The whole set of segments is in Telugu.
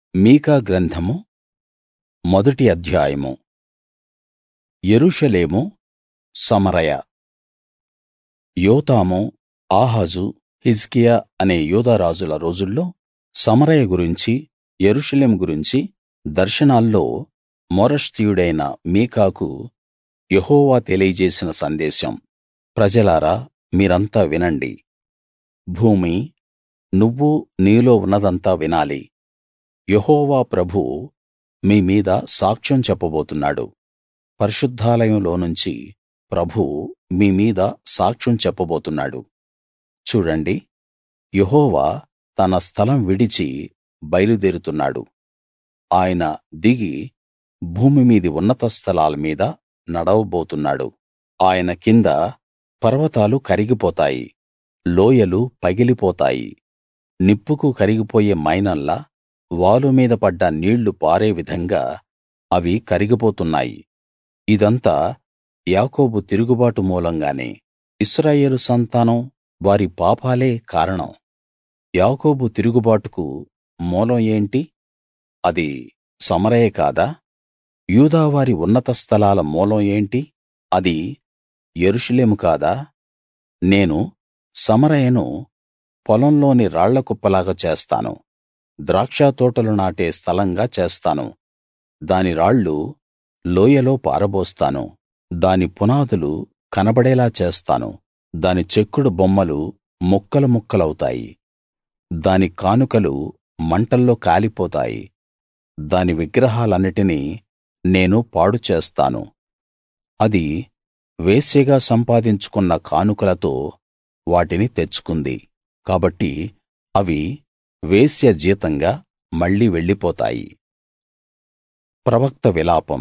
మీకా గ్రంథము మొదటి అధ్యాయము యెరూషలేము సమరయ యోతాము ఆహాజు హిజ్కియా అనే యూదా రాజుల రోజుల్లో సమరయ గురించి యెరూషలేము గురించి దర్శనాల్లో మోరష్తీయుడైన మీకాకు యెహోవా తెలియజేసిన సందేశం ప్రజలారా మీరంతా వినండి భూమీ నువ్వూ నీలో ఉన్నదంతా వినాలి యెహోవా ప్రభువు మీ మీద సాక్ష్యం చెప్పబోతున్నాడు పరిశుద్ధాలయంలోనుంచి ప్రభువు మీ మీద సాక్ష్యం చెప్పబోతున్నాడు చూడండి యెహోవా తన స్థలం విడిచి బయలుదేరుతున్నాడు ఆయన దిగి భూమి మీది ఉన్నత స్థలాల మీద నడవబోతున్నాడు ఆయన కింద పర్వతాలు కరిగిపోతాయి లోయలు పగిలిపోతాయి నిప్పుకు కరిగిపోయే మైనంలా వాలు మీద పడ్డ నీళ్లు పారే విధంగా అవి కరిగిపోతున్నాయి ఇదంతా యాకోబు తిరుగుబాటు మూలంగానే ఇశ్రాయేలు సంతానం వారి పాపాలే కారణం యాకోబు తిరుగుబాటుకు మూలం ఏంటి అది సమరయ కాదా యూదా వారి ఉన్నత స్థలాల మూలం ఏంటి అది యెరూషలేము కాదా నేను సమరయను పొలంలోని రాళ్ల కుప్పలాగా చేస్తాను ద్రాక్షతోటలు నాటే స్థలంగా చేస్తాను దాని రాళ్లు లోయలో పారబోస్తాను దాని పునాదులు కనబడేలా చేస్తాను దాని చెక్కుడు బొమ్మలు ముక్కలు ముక్కలవుతాయి దాని కానుకలు మంటల్లో కాలిపోతాయి దాని విగ్రహాలన్నిటినీ నేను పాడు చేస్తాను అది వేశ్యగా సంపాదించుకున్న కానుకలతో వాటిని తెచ్చుకుంది కాబట్టి అవి వేశ్య జీతంగా మళ్ళీ వెళ్ళిపోతాయి ప్రవక్త విలాపం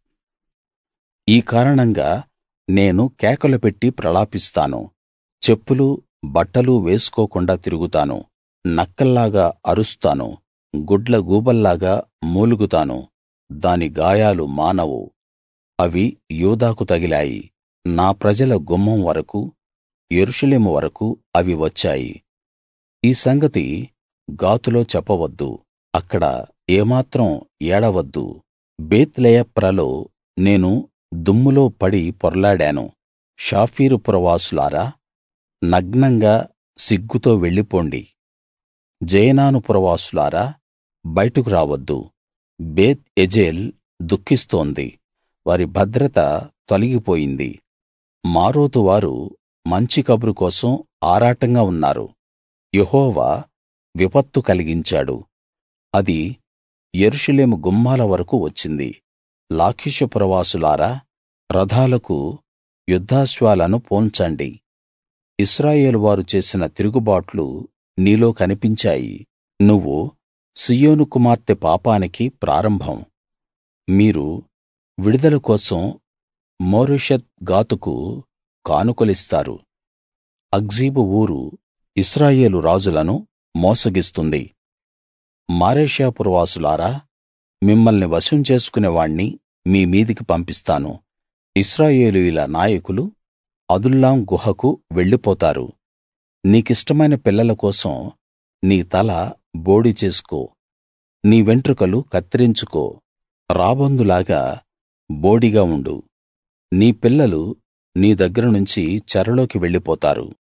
ఈ కారణంగా నేను కేకలు పెట్టి ప్రలాపిస్తాను చెప్పులు బట్టలు వేసుకోకుండా తిరుగుతాను నక్కల్లాగా అరుస్తాను గుడ్లగూబల్లాగా మూలుగుతాను దాని గాయాలు మానవు అవి యూదాకు తగిలాయి నా ప్రజల గుమ్మం వరకూ యెరూషలేము వరకూ అవి వచ్చాయి ఈ సంగతి గాతులో చెప్పవద్దు అక్కడ ఏమాత్రం ఏడవద్దు బేత్లెయప్రలో నేను దుమ్ములో పడి పొర్లాడాను షాఫీరు పురవాసులారా నగ్నంగా సిగ్గుతో వెళ్ళిపోండి జయనాను పురవాసులారా బయటకు రావద్దు బేత్ ఎజేల్ దుఃఖిస్తోంది వారి భద్రత తొలగిపోయింది మారోతు వారు మంచి కబురు కోసం ఆరాటంగా ఉన్నారు యెహోవా విపత్తు కలిగించాడు అది యెరూషలేము గుమ్మాల వరకూ వచ్చింది లాకీషు పురవాసులారా రథాలకు యుద్ధాశ్వాలను పూన్చండి ఇశ్రాయేలు వారు చేసిన తిరుగుబాట్లు నీలో కనిపించాయి నువ్వు సీయోను కుమార్తె పాపానికి ప్రారంభం మీరు విడుదల కోసం మోరెషెత్ గాతుకు కానుకలిస్తారు అక్జీబు ఊరు ఇశ్రాయేలు రాజులను మోసగిస్తుంది మారేషా పురవాసులారా మిమ్మల్ని వశం చేసుకునేవాణ్ణి మీ మీదికి పంపిస్తాను ఇశ్రాయేలీయుల నాయకులు అదుల్లాం గుహకు వెళ్ళిపోతారు నీకిష్టమైన పిల్లల కోసం నీ తల బోడి చేసుకో నీ వెంట్రుకలు కత్తిరించుకో రాబందులాగా బోడిగా ఉండు నీ పిల్లలు నీ దగ్గర నుంచి చెరలోకి వెళ్ళిపోతారు